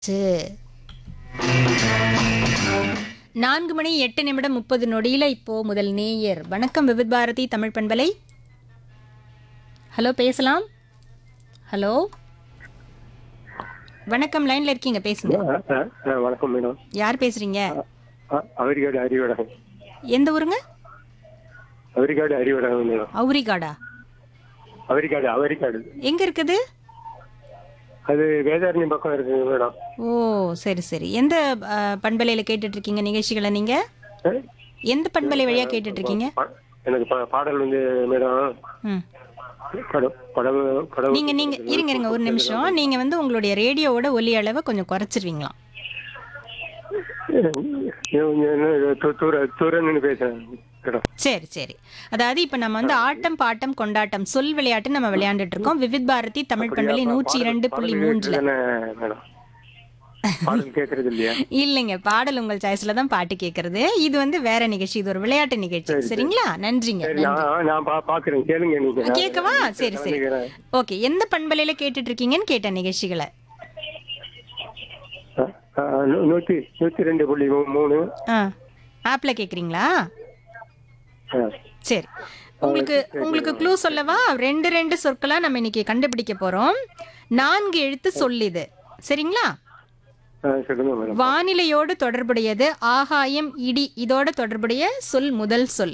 நான்கு மணி எட்டு நிமிடம் முப்பது நொடியில இப்போ முதல் நேயர் வணக்கம் விவித் பாரதி தமிழ் பண்பலை ஹலோ பேசலாம் ஹலோ வணக்கம் லைன்ல இருக்கீங்க பேசுங்க ஆ, ஆ, ஆ, வணக்கம் மேடம் யார் பேசுறீங்க ஆ, அவரிக்காடு அறிவடகம் எந்த ஊருங்க அவரிக்காடு அறிவடகம் மேடம் அவுரிகாடா அவரிக்காடு அவரிக்காடு எங்க இருக்குது அது வேதாரணி பக்கம் இருக்குங்க மேடம் ஓ சரி சரி எந்த அஹ், பண்பலையில கேட்டுட்டு இருக்கீங்க நிகழ்ச்சிகளை நீங்க ஆ? எந்த பண்பலை வழியா கேட்டுட்டு இருக்கீங்க பா- எனக்கு பா- பாடல் வந்து மேடம் ம் படம் படம் படம் நீங்க நீங்க இருங்க இருங்க ஒரு நிமிஷம் நீங்க வந்து உங்களுடைய ரேடியோவோட ஒலி அளவை கொஞ்சம் குறைச்சிருவீங்களா தூர தூரன்னு பேசுறேன் மேடம் சரி சரி அதாவது இப்ப நம்ம வந்து ஆட்டம் பாட்டம் கொண்டாட்டம் சொல் விளையாட்டு நம்ம விளையாண்டுட்டு இருக்கோம் விவித் பாரதி தமிழ் பண்பலை நூற்றி இரண்டு புள்ளி மூன்றுல தானே மேடம் பாடல் கேட்கறது இல்லையா இல்லைங்க பாடல் உங்கள் சாய்ஸ்ல தான் பாட்டு கேட்கறது இது வந்து வேற நிகழ்ச்சி இது ஒரு விளையாட்டு நிகழ்ச்சி சரிங்களா நன்றிங்க சரி நான் நான் பா- பாக்குறேன் கேளுங்க நீங்க நான் கேட்கவா சரி சரி கலந்துக்கிறேன். ஓகே எந்த பண்பலையில கேட்டுட்டு இருக்கீங்கன்னு கேட்ட நிகழ்ச்சிகளை ஆ, ஆ, நூ- நூத்தி நூத்தி ரெண்டு புள்ளி மூ- மூணு ஆ ஆப்ல கேக்குறீங்களா ஆ. சரி உங்களுக்கு உங்களுக்கு க்ளூ சொல்லவா ரெண்டு ரெண்டு சொற்களா நம்ம இன்னைக்கு கண்டுபிடிக்க போறோம் நான்கு எழுத்து சொல் இது சரிங்களா ஆ, சொல்லுங்க மேடம் வானிலையோடு தொடர்புடையது ஆகாயம் இடி இதோட தொடர்புடைய சொல் முதல் சொல்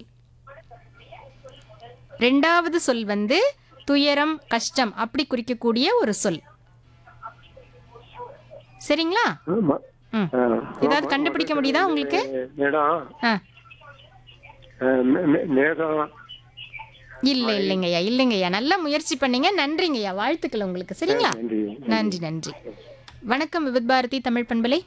ரெண்டாவது சொல் வந்து துயரம் கஷ்டம் அப்படி குறிக்கக்கூடிய ஒரு சொல் சரிங்களா ஆமா. ம் ஆ. ஏதாவது கண்டுபிடிக்க முடியுதா உங்களுக்கு மேடம் ஆ ஆ, மே- மே- மேகம் இல்ல இல்லைங்கய்யா இல்லைங்கய்யா நல்லா முயற்சி பண்ணீங்க நன்றிங்கய்யா வாழ்த்துக்கள் உங்களுக்கு சரிங்களா நன்றி நன்றி நன்றி வணக்கம் விவித் பாரதி தமிழ் பண்பலை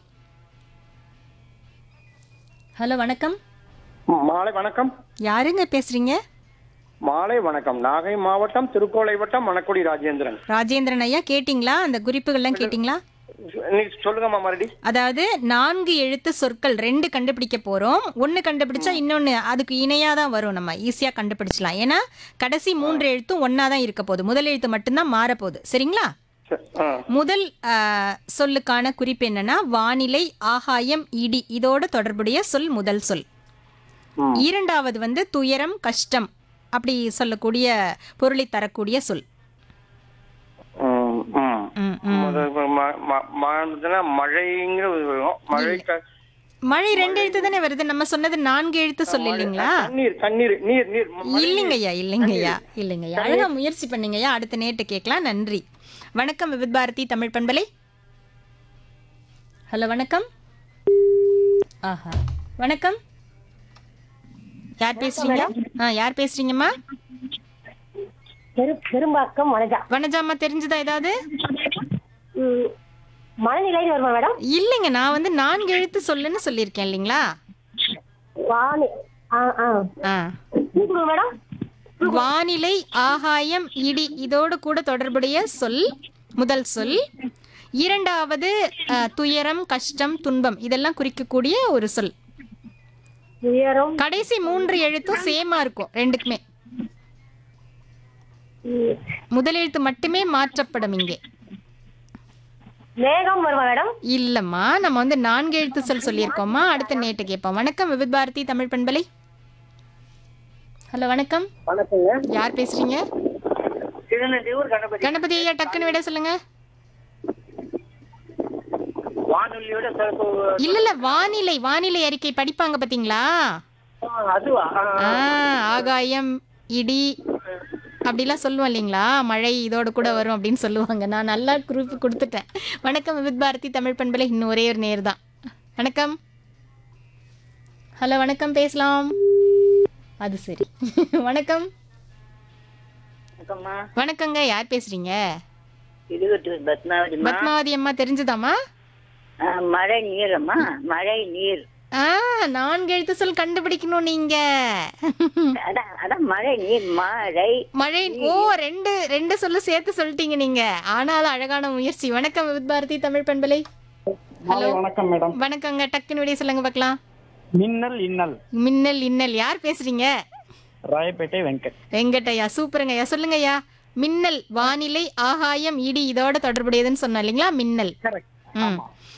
ஹலோ வணக்கம் மாலை வணக்கம் யாருங்க பேசுறீங்க மாலை வணக்கம் நாகை மாவட்டம் திருக்கோளை வட்டம் மணக்குடி ராஜேந்திரன் ராஜேந்திரன் ஐயா கேட்டிங்களா அந்த குறிப்புகள்லாம் கேட்டிங்களா நீ சொல்லுங்கம்மா மறுபடி அதாவது நான்கு எழுத்து சொற்கள் ரெண்டு கண்டுபிடிக்க போறோம் ஒன்னு கண்டுபிடிச்சா இன்னொன்னு அதுக்கு இணையா தான் வரும் நம்ம ஈஸியா கண்டுபிடிச்சலாம் ஏன்னா கடைசி மூன்று எழுத்தும் ஒன்னா தான் இருக்க போகுது முதல் எழுத்து மட்டும்தான் மாறப்போகுது சரிங்களா சரி, ஆ. முதல் ஆ, சொல்லுக்கான குறிப்பு என்னன்னா வானிலை ஆகாயம் இடி இதோட தொடர்புடைய சொல் முதல் சொல் ம். இரண்டாவது வந்து துயரம் கஷ்டம் அப்படி சொல்லக்கூடிய பொருளை தரக்கூடிய சொல் ம், ம். ம், ம். முத- ம- ம- ம- மழைங்கிறது வரும். மழை க- மழை ரெண்டு எழுத்து தானே வருது நம்ம சொன்னது நான்கு எழுத்து சொல் இல்லைங்களா தண்ணீர் தண்ணீர் நீர் நீர் ம- மழை இல்லைங்கய்யா இல்லைங்கய்யா இல்லைங்கய்யா அழகா முயற்சி பண்ணீங்கய்யா அடுத்த நேட்டு கேட்கலாம் நன்றி வணக்கம் விவித் பாரதி தமிழ் பண்பலை ஹலோ வணக்கம் ஆஹா வணக்கம் யார் பேசுறீங்க ஆ யார் பேசுறீங்கம்மா பெரு பெரும்பாக்கம் வனஜா வனஜாம்மா தெரிஞ்சுதா ஏதாவது ம், மனநிலைன்னு வருமா மேடம் இல்லைங்க நான் வந்து நான்கு எழுத்து சொல்லுன்னு சொல்லியிருக்கேன் இல்லைங்களா வானி ஆ ஆ ஆ கூப்பிடுங்க மேடம் வானிலை ஆகாயம் இடி இதோடு கூட தொடர்புடைய சொல் முதல் சொல் இரண்டாவது அஹ், துயரம் கஷ்டம் துன்பம் இதெல்லாம் குறிக்கக்கூடிய ஒரு சொல் உயரம் கடைசி மூன்று எழுத்தும் சேமா இருக்கும் ரெண்டுக்குமே ம், முதல் எழுத்து மட்டுமே மாற்றப்படும் இங்கே மேகம் வருமா மேடம் இல்லம்மா நம்ம வந்து நான்கு எழுத்து சொல் சொல்லியிருக்கோம்மா அடுத்த நேட்டு கேட்போம் வணக்கம் விவித் பாரதி தமிழ் பண்பலை ஹலோ வணக்கம் வணக்கங்க யார் பேசுறீங்க திருநெல்வேலூர் கணபதி கணபதி ஐயா டக்குன்னு விட சொல்லுங்க வானொலியோட சிறப்பு இல்ல இல்ல வானிலை வானிலை அறிக்கை படிப்பாங்க பாத்தீங்களா ஆ, அதுவா ஆ, ஆ, ஆகாயம் இடி அப்படிலாம் சொல்லுவோம் இல்லைங்களா மழை இதோட கூட வரும் அப்படின்னு சொல்லுவாங்க நான் நல்லா குரூப் கொடுத்துட்டேன் வணக்கம் வித் பாரதி தமிழ் பண்பலை இன்னும் ஒரே ஒரு நேர் தான் வணக்கம் ஹலோ வணக்கம் பேசலாம் அது சரி வணக்கம் வணக்கம்மா வணக்கங்க யார் பேசுறீங்க இருபத்தூர் பத்மாவதிம்மா பத்மாவதி அம்மா தெரிஞ்சுதாம்மா ஆ, மழை நீரம்மா மழை நீர் ஆ நான்கு எழுத்து சொல் கண்டுபிடிக்கணும் நீங்க அதான் அதான் மழை நீர் மழை மழை ஓ ரெண்டு ரெண்டு சொல்லு சேர்த்து சொல்லிட்டீங்க நீங்க ஆனாலும் அழகான முயற்சி வணக்கம் வித் பாரதி தமிழ் பண்பலை மாலை வணக்கம் மேடம் வணக்கங்க டக்குன்னு விடைய சொல்லுங்க பார்க்கலாம் மின்னல் இன்னல் மின்னல் இன்னல் யார் பேசுறீங்க ராயப்பேட்டை வெங்கட் வெங்கட்டையா சூப்பருங்க ஐயா சொல்லுங்க ஐயா மின்னல் வானிலை ஆகாயம் இடி இதோட தொடர்புடையதுன்னு சொன்னோம் இல்லைங்களா மின்னல் கரெக்ட் ம் ஆமா